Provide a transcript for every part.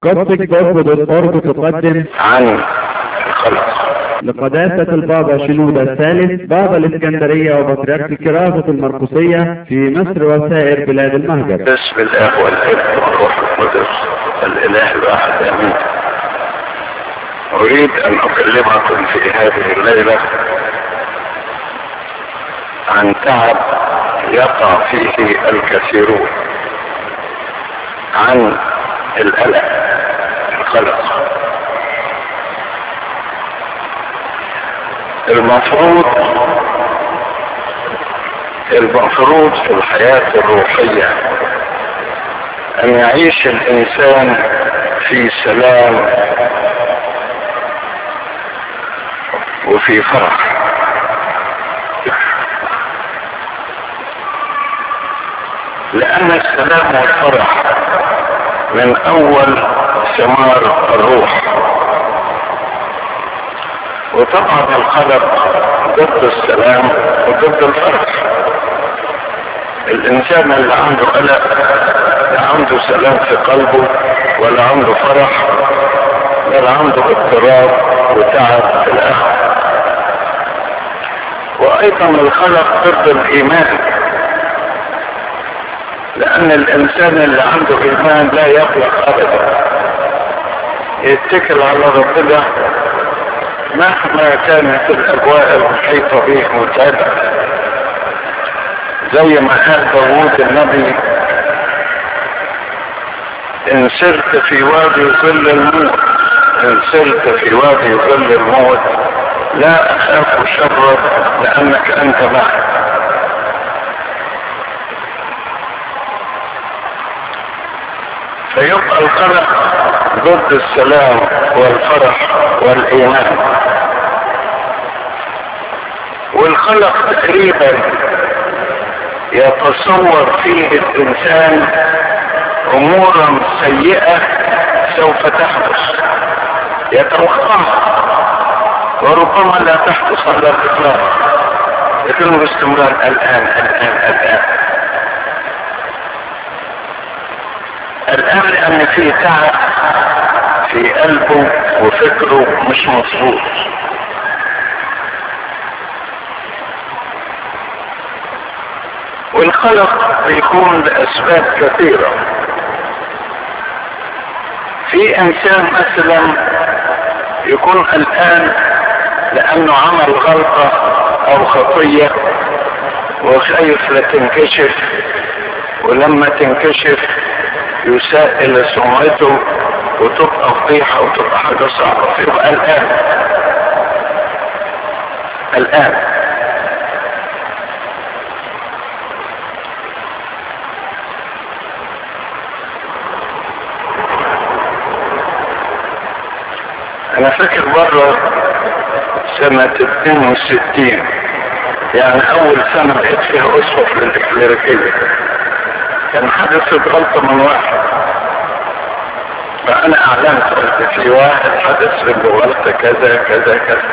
قصدك برفض الأرض تقدم عن الخلق لقداسة البابا شنودة الثالث بابا الإسكندرية وبطريرك كراسة المرقسية في مصر وسائر بلاد المهجر باسم الاب والابن والروح القدس الاله الواحد امين اريد ان اكلمكم في هذه الليله عن تعب يقع فيه الكثيرون عن القلق القلق المفروض المفروض في الحياة الروحية أن يعيش الإنسان في سلام وفي فرح لأن السلام والفرح من أول ثمار الروح وطبعا القلق ضد السلام وضد الفرح الانسان اللي عنده قلق لا عنده سلام في قلبه ولا عنده فرح ولا عنده اضطراب وتعب في الاخر وايضا القلق ضد الايمان لان الانسان اللي عنده ايمان لا يقلق ابدا يتكل على ربنا مهما كانت الاجواء المحيطه به متعبه زي ما قال داوود النبي ان سرت في وادي ظل الموت ان سرت في وادي ظل الموت لا اخاف شرا لانك انت معي فيبقى القلق ضد السلام والفرح والايمان والخلق تقريبا يتصور فيه الانسان امورا سيئة سوف تحدث يتوقعها وربما لا تحدث على الاطلاق لكنه باستمرار الان الان الان الان لان في تعب في قلبه وفكره مش مظبوط والقلق بيكون لاسباب كثيره في انسان مثلا يكون قلقان لانه عمل غلطه او خطيه وخايف لا تنكشف ولما تنكشف يساء الى سمعته وتبقى فضيحه وتبقى حاجه صعبه فيبقى قلقان قلقان انا فاكر مرة سنة 62 يعني اول سنة بقيت فيها اسقف للكليريكية كان حدثت غلطة من واحد فانا اعلنت قلت في واحد حدث له غلطة كذا كذا كذا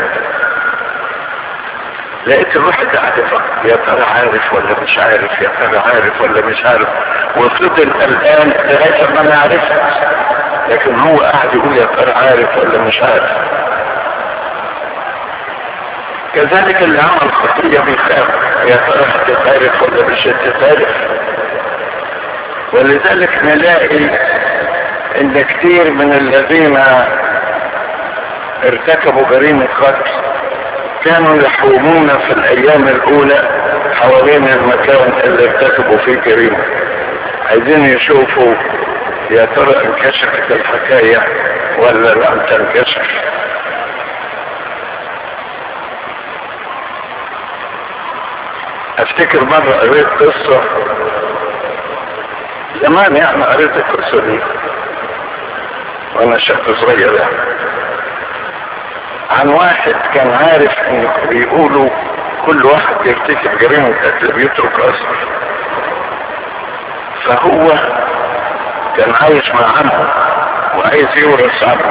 لقيت الواحد قاعد يفكر يا ترى عارف ولا مش عارف يا ترى عارف ولا مش عارف وفضل قلقان لغايه ما انا عرفت لكن هو قاعد يقول يا ترى عارف ولا مش عارف كذلك اللي عمل خطية بيخاف يا ترى هتتعرف ولا مش هتتعرف ولذلك نلاقي ان كتير من الذين ارتكبوا جريمة قتل كانوا يحومون في الايام الاولى حوالين المكان اللي ارتكبوا فيه جريمة عايزين يشوفوا يا ترى انكشفت الحكاية ولا لم تنكشف افتكر مرة قريت قصة زمان يعني قريت القصة دي وانا شاب صغير يعني عن واحد كان عارف ان بيقولوا كل واحد يرتكب جريمة قتل بيترك اثر فهو كان عايش مع عمه وعايز يورث عمه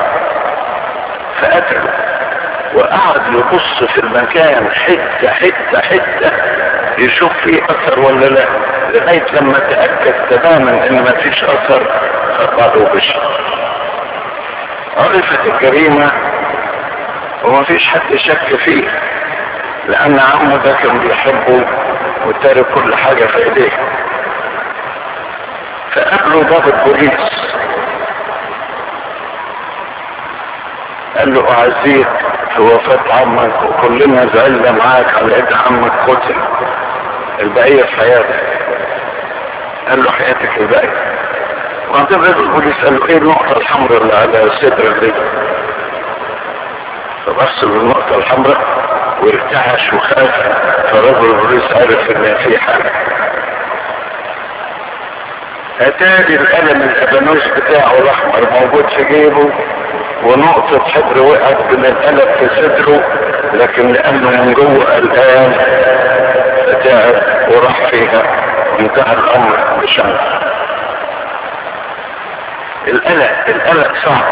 فقتله وقعد يبص في المكان حتة حتة حتة يشوف فيه اثر ولا لا لغاية لما تأكد تماما ان ما فيش اثر فقعدوا بشر عرفت الجريمة وما فيش حد شك فيه لان عمه ده كان بيحبه وتارك كل حاجة في ايديه فقابله ضابط بوليس قال له اعزيك في وفاة عمك وكلنا زعلنا معاك على ايد عمك قتل البقية في حياتك قال له حياتك الباقية وبعدين رجل البوليس قال له ايه النقطة الحمراء اللي على صدرك دي فبص بالنقطة الحمراء وارتعش وخاف فرجل البوليس عرف ان في حاجة اتاري القلم الابانوس بتاعه الاحمر موجود في جيبه ونقطة حبر وقعت من القلم في صدره لكن لانه من جوه قلقان تعب وراح فيها انتهى الامر بشمس القلق القلق صعب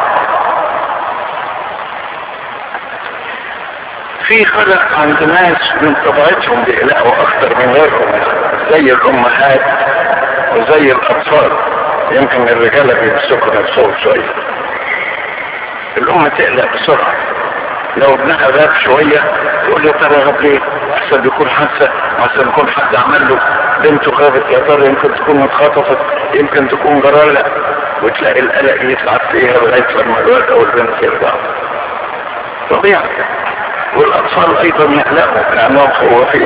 في قلق عند ناس من طبيعتهم بيقلقوا اكتر من غيرهم زي الامهات وزي الاطفال يمكن الرجالة بيمسكوا نفسهم شوية الام تقلق بسرعة لو ابنها غاب شوية تقول يا ترى غاب ليه احسن يكون حادثة احسن يكون حد عمل له بنته غابت يا ترى يمكن تكون اتخطفت يمكن تكون جرالة وتلاقي القلق يتلعب فيها لغاية لما الولد او البنت يرجعوا طبيعي والاطفال ايضا يقلقوا لانهم خوافين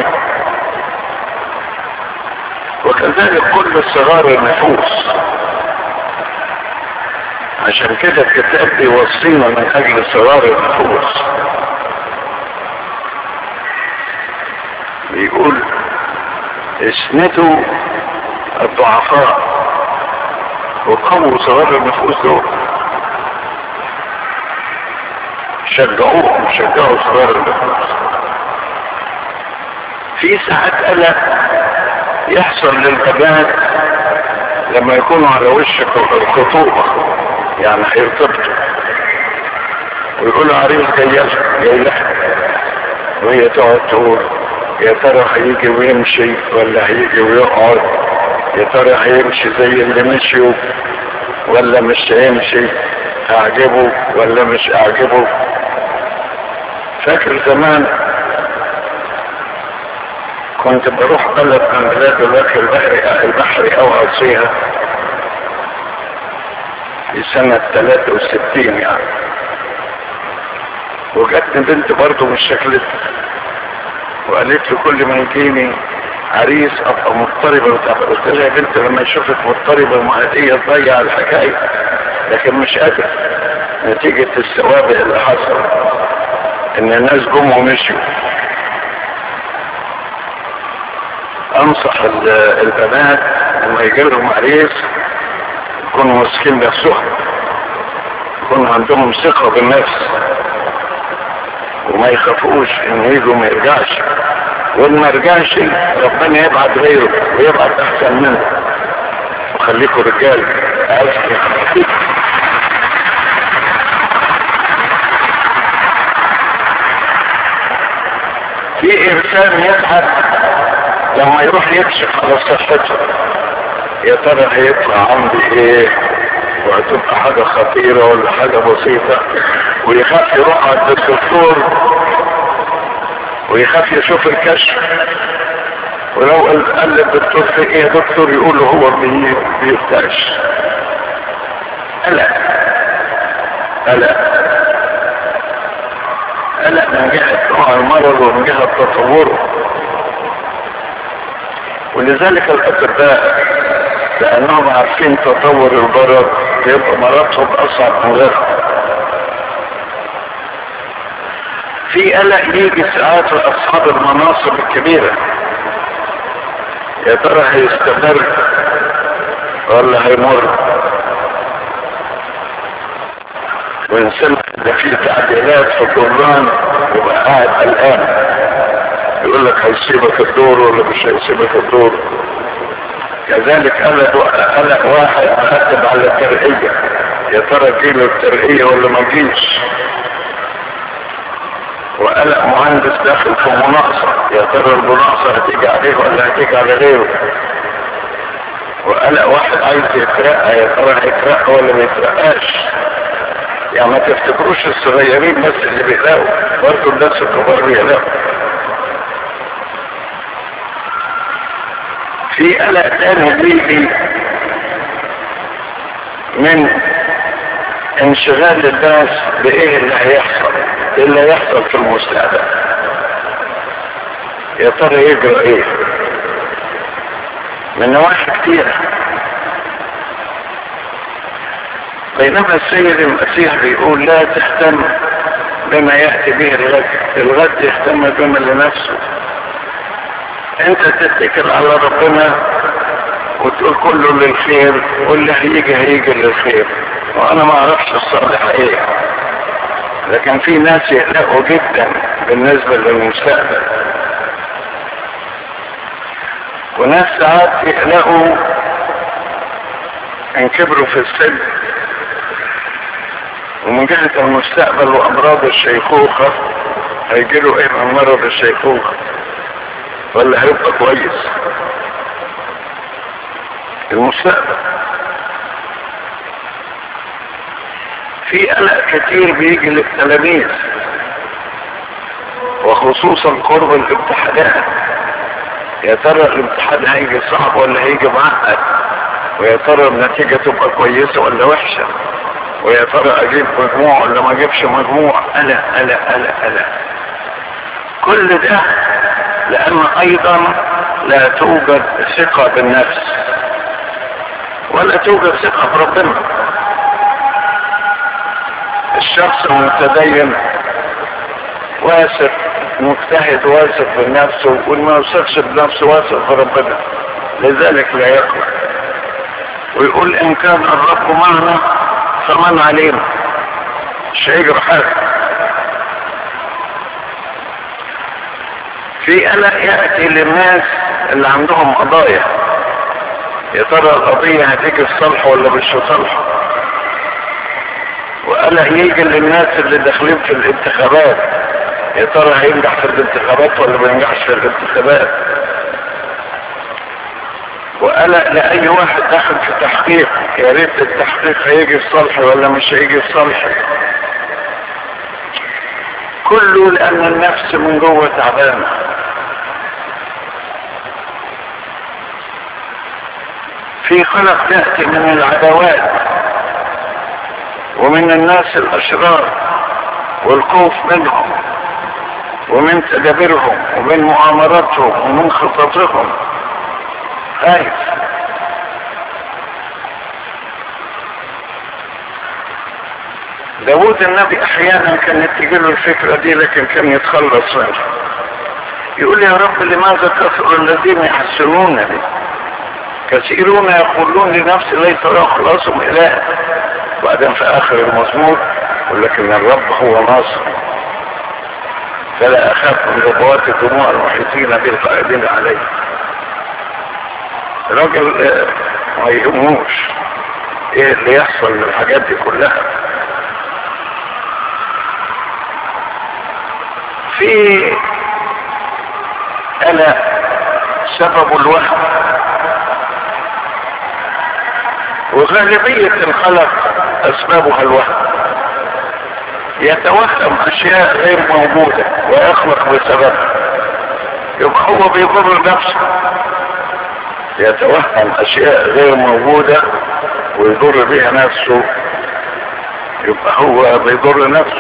وكذلك كل صغار النفوس عشان كده الكتاب بيوصينا من اجل صغار النفوس بيقول اسندوا الضعفاء وقووا صغار النفوس دول شجعوهم شجعوا صغار النفوس في ساعات قلق يحصل للبنات لما يكونوا على وش الخطوبة يعني هيرتبطوا ويقولوا عريس جاي جاي لها وهي تقعد تقول يا ترى هيجي ويمشي ولا هيجي ويقعد يا ترى هيمشي زي اللي مشيوا ولا مش هيمشي اعجبه ولا مش اعجبه فاكر زمان كنت بروح بلد من بلاد الوجه البحري البحري او اوصيها في سنة 63 يعني وجاتني بنت برضه مش شكلتها وقالت له كل ما يجيني عريس ابقى مضطربة قلت لها يا بنت لما يشوفك مضطربة ومهدية تضيع الحكاية لكن مش قادر نتيجة السوابق اللي حصل ان الناس جم ومشوا انصح البنات لما يجي لهم عريس يكونوا ماسكين نفسهم يكون عندهم ثقة بالنفس وما يخافوش ان يجوا ما يرجعش وان ما رجعش ربنا يبعت غيره ويبعت احسن منه وخليكم رجال في انسان يتعب لما يروح يكشف على صحته يا ترى هيطلع عندي ايه وهتبقى حاجة خطيرة ولا حاجة بسيطة ويخاف يروح عند الدكتور ويخاف يشوف الكشف ولو قال للدكتور في ايه يا دكتور يقول له هو بيفتاش قلق قلق قلق من جهة نوع المرض ومن جهة تطوره ولذلك الاطباء لانهم عارفين تطور المرض يبقى مرضهم اصعب من غيرهم في قلق يجي ساعات لاصحاب المناصب الكبيرة يا ترى هيستمر ولا هيمر وان سمع ان في تعديلات في الجران يبقى قاعد قلقان يقول لك هيسيبك الدور ولا مش هيسيبك الدور كذلك قلق قلق واحد مقدم على الترقية يا ترى تجيله الترقية ولا ما تجيش وقلق مهندس داخل في مناقصة يا ترى المناقصة هتيجي عليه ولا هتيجي على غيره وقلق واحد عايز يترقى يا ترى هيترقى ولا ما يترقاش يعني ما تفتكروش الصغيرين بس اللي بيقلقوا برضه الناس الكبار بيقلقوا في قلق تاني بيجي من انشغال الناس بايه اللي هيحصل ايه اللي هيحصل في المستقبل يا ترى يجرى ايه من نواحي كتيرة بينما السيد المسيح بيقول لا تهتم بما يأتي به الغد الغد يهتم بما لنفسه انت تتكل على ربنا وتقول كله للخير واللي هيجي هيجي للخير وانا ما اعرفش الصالح ايه لكن في ناس يقلقوا جدا بالنسبة للمستقبل وناس ساعات يقلقوا ان كبروا في السن ومن جهة المستقبل وامراض الشيخوخة هيجيله ايه من مرض الشيخوخة ولا هيبقى كويس المستقبل في قلق كتير بيجي للتلاميذ وخصوصا قرب الامتحانات يا ترى الامتحان هيجي صعب ولا هيجي معقد ويا ترى النتيجة تبقى كويسة ولا وحشة ويا ترى اجيب مجموع ولا ما اجيبش مجموع قلق قلق قلق قلق كل ده لان ايضا لا توجد ثقة بالنفس ولا توجد ثقة بربنا الشخص المتدين واثق مجتهد واثق بنفسه والما يوثقش بنفسه واثق بربنا لذلك لا يقلق ويقول ان كان الرب معنا فمن علينا مش هيجرى حاجه في قلق ياتي للناس اللي عندهم قضايا يا ترى القضيه هتيجي الصلح ولا مش صلح وقلق يجي للناس اللي داخلين في الانتخابات يا ترى هينجح في الانتخابات ولا ما ينجحش في الانتخابات وقلق لأي واحد داخل في تحقيق يا ريت التحقيق هيجي الصلح ولا مش هيجي الصلح كله لأن النفس من جوه تعبانة في خلق تأتي من العداوات ومن الناس الأشرار والخوف منهم ومن تدابيرهم ومن مؤامراتهم ومن خططهم خايف داود النبي احيانا كانت تجيله الفكرة دي لكن كان يتخلص منها يقول يا رب لماذا كثر الذين يحسنونني كثيرون يقولون لنفسي ليس له خلاصهم اله بعدين في اخر المزمور يقول لك ان الرب هو ناصر فلا اخاف من ربوات الدموع المحيطين بالقائدين عليه راجل ما يهموش ايه اللي يحصل من الحاجات دي كلها في انا سبب الوهم وغالبية الخلق اسبابها الوهم يتوهم اشياء غير موجودة ويخلق بسببها يبقى هو بيضر نفسه يتوهم اشياء غير موجودة ويضر بها نفسه يبقى هو بيضر نفسه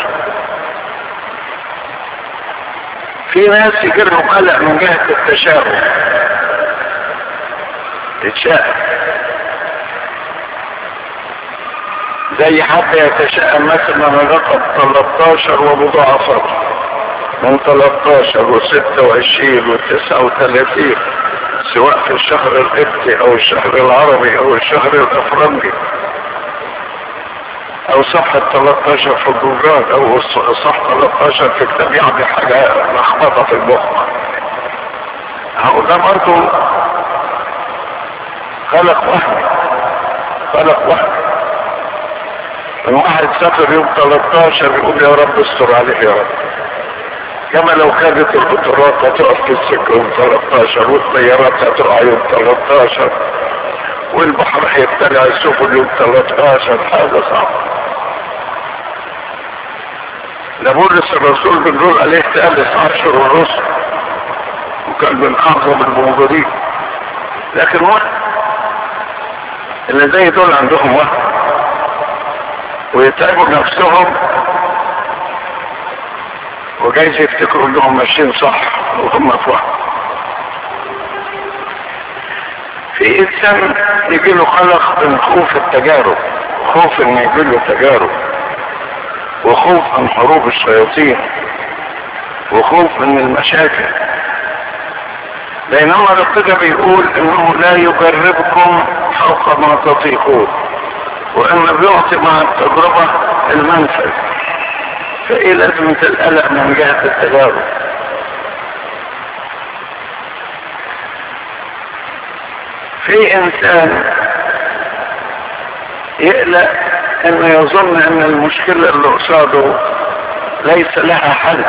في ناس يجرهم قلق من جهة التشاؤم يتشائم زي حد يتشائم مثلا من رقم 13 ومضاعفاته من 13 و26 و39 سواء في الشهر القبطي او الشهر العربي او الشهر الافرنجي او صفحة 13 في الجوجل او صفحة 13 في كتاب يعني حاجة لخبطة في المخ اهو ده برضه خلق وهم خلق وهم من واحد سافر يوم 13 يقول يا رب استر عليه يا رب كما لو كانت القطارات هتقف في السكة يوم 13 والطيارات هتقع يوم 13 والبحر هيبتلع السفن يوم 13 حاجة صعبة ده بولس الرسول بنقول عليه ثالث عشر الرسل وكان من اعظم الموجودين لكن وقت اللي زي دول عندهم وقت ويتعبوا نفسهم وجايز يفتكروا انهم ماشيين صح وهم في وقت في انسان يجي له قلق من خوف التجارب خوف ان يجي له تجارب وخوف من حروب الشياطين وخوف من المشاكل بينما ربنا بيقول انه لا يجربكم فوق ما تطيقون وانه بيعطي مع التجربة المنفذ فايه لازمة القلق من جهة التجارب في انسان يقلق انه يظن ان المشكلة اللي قصاده ليس لها حل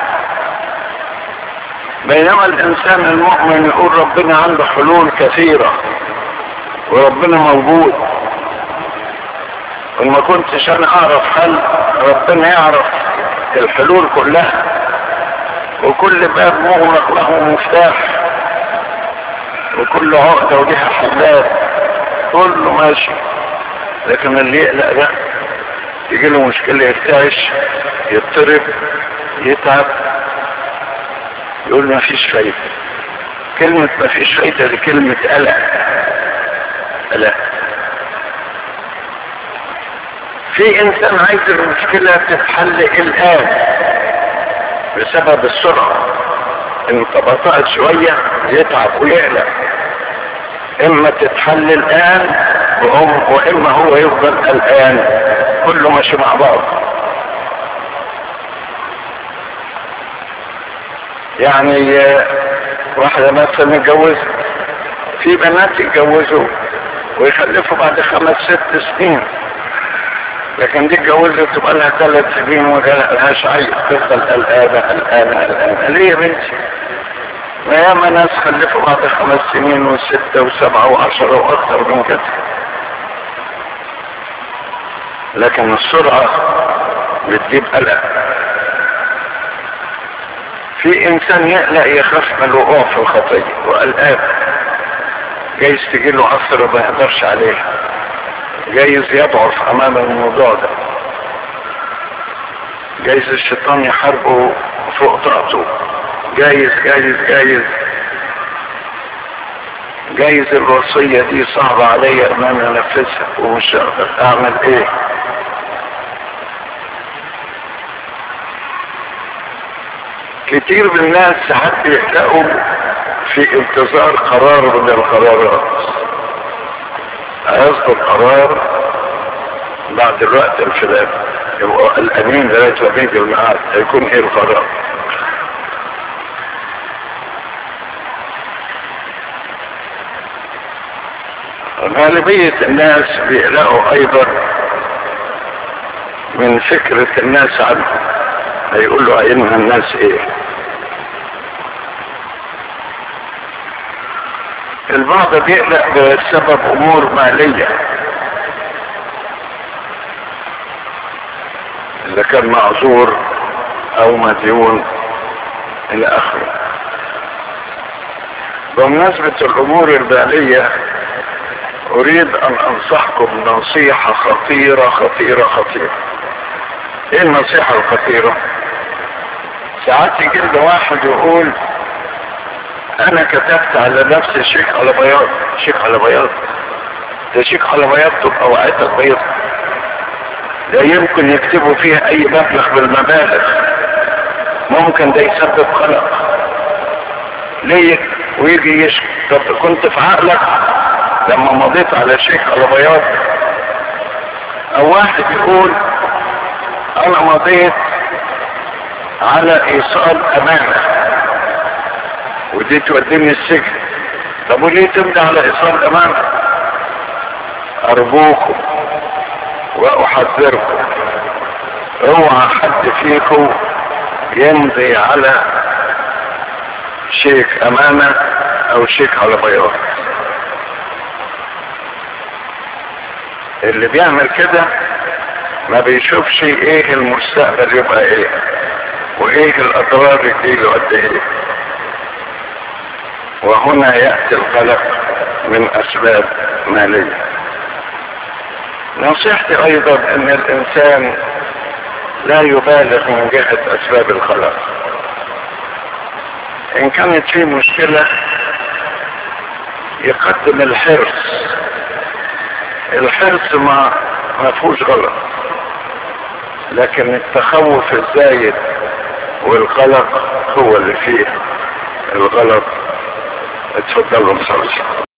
بينما الانسان المؤمن يقول ربنا عنده حلول كثيرة وربنا موجود وما كنتش انا اعرف حل ربنا يعرف الحلول كلها وكل باب مغلق له مفتاح وكل عقدة ولها حلات كله ماشي لكن اللي يقلق ده يجي له مشكلة يرتعش يضطرب يتعب يقول ما فيش فايدة كلمة ما فيش فايدة دي كلمة قلق قلق في انسان عايز المشكلة تتحل الان بسبب السرعة ان تبطأت شوية يتعب ويقلق اما تتحل الان وهم واما هو يفضل الان كله ماشي مع بعض يعني واحدة مثلا متجوزة في بنات يتجوزوا ويخلفوا بعد خمس ست سنين لكن دي اتجوزت تبقى لها ثلاث سنين وما لهاش عيل تفضل قلقانة قلقانة قلقانة ليه يا بنتي؟ ما ياما ناس خلفوا بعد خمس سنين وستة وسبعة وعشرة واكثر من كده لكن السرعة بتجيب قلق في انسان يقلق يخاف من الوقوع في الخطية وقلقان جايز تجي له عصر ما يقدرش عليها جايز يضعف امام الموضوع ده جايز الشيطان يحاربه فوق طاقته جايز جايز جايز جايز الوصية دي صعبة عليا ان انا انفذها ومش هقدر اعمل ايه كتير من الناس ساعات بيحلقوا في انتظار قرار من القرارات هيصدر قرار بعد الوقت الفلاني يبقى الامين لغايه ما بيجي الميعاد هيكون ايه القرار غالبية الناس بيقلقوا ايضا من فكرة الناس عنهم هيقولوا عينها الناس ايه البعض بيقلق بسبب امور مالية اذا كان معذور او مديون الى اخره بمناسبة الامور المالية اريد ان انصحكم نصيحة خطيرة خطيرة خطيرة ايه النصيحة الخطيرة ساعات يجي لنا واحد يقول انا كتبت على نفسي شيك على بياض شيك على بياض ده شيك على بياض تبقى وقعتك بيض لا يمكن يكتبوا فيها اي مبلغ بالمبالغ ممكن ده يسبب قلق ليه ويجي يشكي طب كنت في عقلك لما مضيت على شيك على بياض او واحد يقول انا مضيت على ايصال امانة ودي توديني السجن طب وليه تمضي على ايصال امانة ارجوكم واحذركم اوعى حد فيكم يمضي على شيك امانة او شيك على بياض اللي بيعمل كده ما بيشوفش ايه المستقبل يبقى ايه وايه الاضرار اللي له قد ايه وهنا يأتي القلق من اسباب مالية نصيحتي ايضا ان الانسان لا يبالغ من جهة اسباب القلق ان كانت في مشكلة يقدم الحرص الحرص ما ما فيهوش غلط لكن التخوف الزايد والقلق هو اللي فيه الغلط اتفضلوا نصلي